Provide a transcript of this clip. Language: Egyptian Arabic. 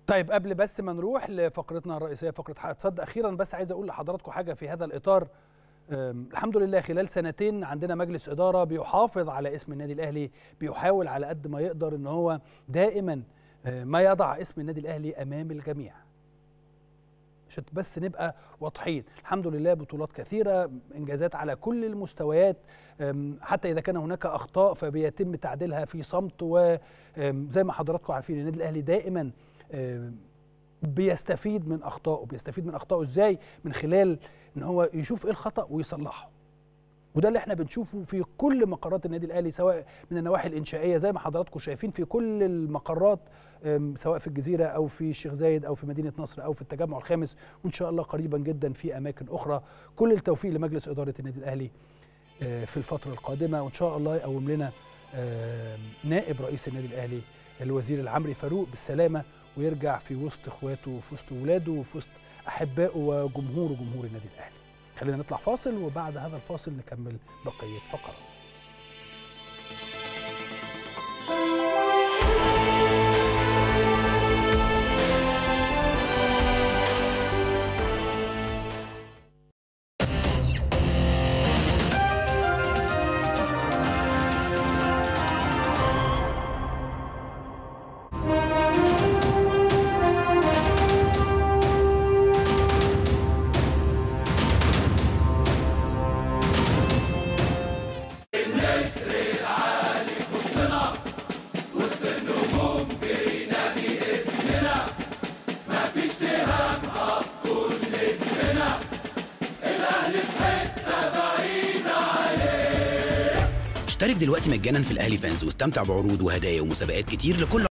طيب قبل بس ما نروح لفقرتنا الرئيسيه فقره حق تصدق اخيرا بس عايز اقول لحضراتكم حاجه في هذا الاطار أم، الحمد لله خلال سنتين عندنا مجلس اداره بيحافظ على اسم النادي الاهلي بيحاول على قد ما يقدر ان هو دائما آه، ما يضع اسم النادي الاهلي امام الجميع عشان بس نبقى واضحين الحمد لله بطولات كثيره انجازات على كل المستويات أم، حتى اذا كان هناك اخطاء فبيتم تعديلها في صمت وزي ما حضراتكم عارفين النادي الاهلي دائما أم، بيستفيد من اخطائه بيستفيد من اخطائه ازاي من خلال ان هو يشوف ايه الخطا ويصلحه وده اللي احنا بنشوفه في كل مقرات النادي الاهلي سواء من النواحي الانشائيه زي ما حضراتكم شايفين في كل المقرات أم، سواء في الجزيره او في الشيخ زايد او في مدينه نصر او في التجمع الخامس وان شاء الله قريبا جدا في اماكن اخرى كل التوفيق لمجلس اداره النادي الاهلي آه، في الفتره القادمه وان شاء الله يقوم لنا آه، نائب رئيس النادي الاهلي الوزير العمري فاروق بالسلامه ويرجع في وسط اخواته وفي وسط ولاده وفي وسط احبائه وجمهوره جمهور النادي الاهلي خلينا نطلع فاصل وبعد هذا الفاصل نكمل بقيه فقرات اشترك دلوقتي مجانا في الاهلي فانز واستمتع بعروض وهدايا ومسابقات كتير لكل